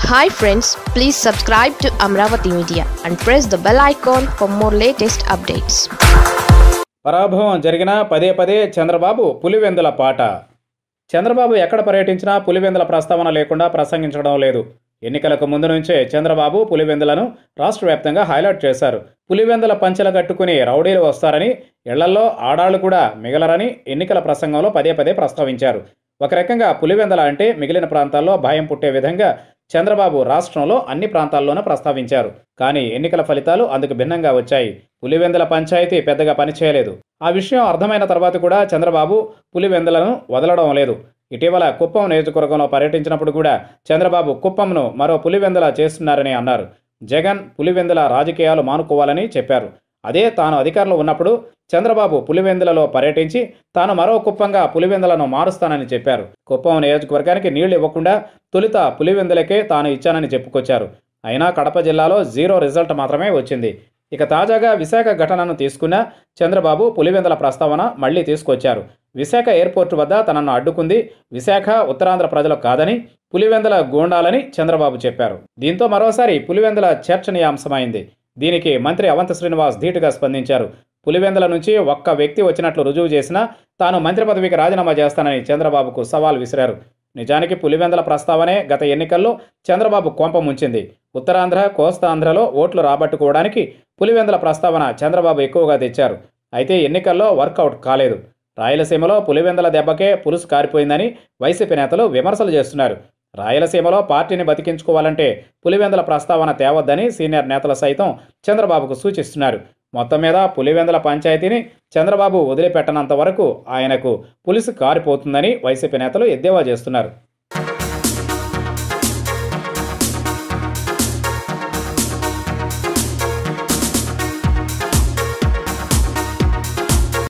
hi friends please subscribe to Amaravati media and press the bell icon for more latest updates పరాభవం జరిగినా పదే పదే చంద్రబాబు పులివెందుల పాట చంద్రబాబు ఎక్కడ పర్యటించినా పులివెందుల ప్రస్తావన లేకుండా ప్రసంగించడం లేదు ఎన్నికలకు ముందు నుంచే చంద్రబాబు పులివెందులను రాష్ట్ర వ్యాప్తంగా హైలైట్ చేశారు పులివెందుల పంచెల కట్టుకుని రౌడీలు వస్తారని ఇళ్లలో ఆడాళ్లు కూడా మిగలరని ఎన్నికల ప్రసంగంలో పదే పదే ప్రస్తావించారు ఒక రకంగా పులివెందుల అంటే మిగిలిన ప్రాంతాల్లో భయం పుట్టే విధంగా చంద్రబాబు రాష్ట్రంలో అన్ని ప్రాంతాల్లోనూ ప్రస్తావించారు కానీ ఎన్నికల ఫలితాలు అందుకు భిన్నంగా వచ్చాయి పులివెందుల పంచాయతీ పెద్దగా పనిచేయలేదు ఆ విషయం అర్థమైన తర్వాత కూడా చంద్రబాబు పులివెందులను వదలడం లేదు ఇటీవల కుప్పం నియోజకవర్గంలో పర్యటించినప్పుడు కూడా చంద్రబాబు కుప్పంను మరో పులివెందుల చేస్తున్నారని అన్నారు జగన్ పులివెందుల రాజకీయాలు మానుకోవాలని చెప్పారు అదే తాను అధికారంలో ఉన్నప్పుడు చంద్రబాబు పులివెందులలో పర్యటించి తాను మరో కుప్పంగా పులివెందులను మారుస్తానని చెప్పారు కుప్పం నియోజకవర్గానికి నీళ్లు ఇవ్వకుండా తొలుత పులివెందులకే తాను ఇచ్చానని చెప్పుకొచ్చారు అయినా కడప జిల్లాలో జీరో రిజల్ట్ మాత్రమే వచ్చింది ఇక తాజాగా విశాఖ ఘటనను తీసుకున్న చంద్రబాబు పులివెందుల ప్రస్తావన మళ్లీ తీసుకొచ్చారు విశాఖ ఎయిర్పోర్టు వద్ద తనను అడ్డుకుంది విశాఖ ఉత్తరాంధ్ర ప్రజలు కాదని పులివెందుల గూండాలని చంద్రబాబు చెప్పారు దీంతో మరోసారి పులివెందుల చర్చనీయాంశమైంది దీనికి మంత్రి అవంత శ్రీనివాస్ ధీటుగా స్పందించారు పులివెందుల నుంచి ఒక్క వ్యక్తి వచ్చినట్లు రుజువు చేసినా తాను మంత్రి పదవికి రాజీనామా చేస్తానని చంద్రబాబుకు సవాల్ విసిరారు నిజానికి పులివెందుల ప్రస్తావనే గత ఎన్నికల్లో చంద్రబాబు కోంప ముంచింది ఉత్తరాంధ్ర కోస్తాంధ్రలో ఓట్లు రాబట్టుకోవడానికి పులివెందుల ప్రస్తావన చంద్రబాబు ఎక్కువగా తెచ్చారు అయితే ఎన్నికల్లో వర్కౌట్ కాలేదు రాయలసీమలో పులివెందుల దెబ్బకే పులుసు కారిపోయిందని వైసీపీ నేతలు విమర్శలు చేస్తున్నారు రాయలసీమలో పార్టీని బతికించుకోవాలంటే పులివెందుల ప్రస్తావన తేవద్దని సీనియర్ నేతలు సైతం చంద్రబాబుకు సూచిస్తున్నారు మొత్తం మీద పులివెందుల పంచాయతీని చంద్రబాబు వదిలిపెట్టనంత వరకు ఆయనకు పులుసు కారిపోతుందని వైసీపీ నేతలు ఎద్దేవా చేస్తున్నారు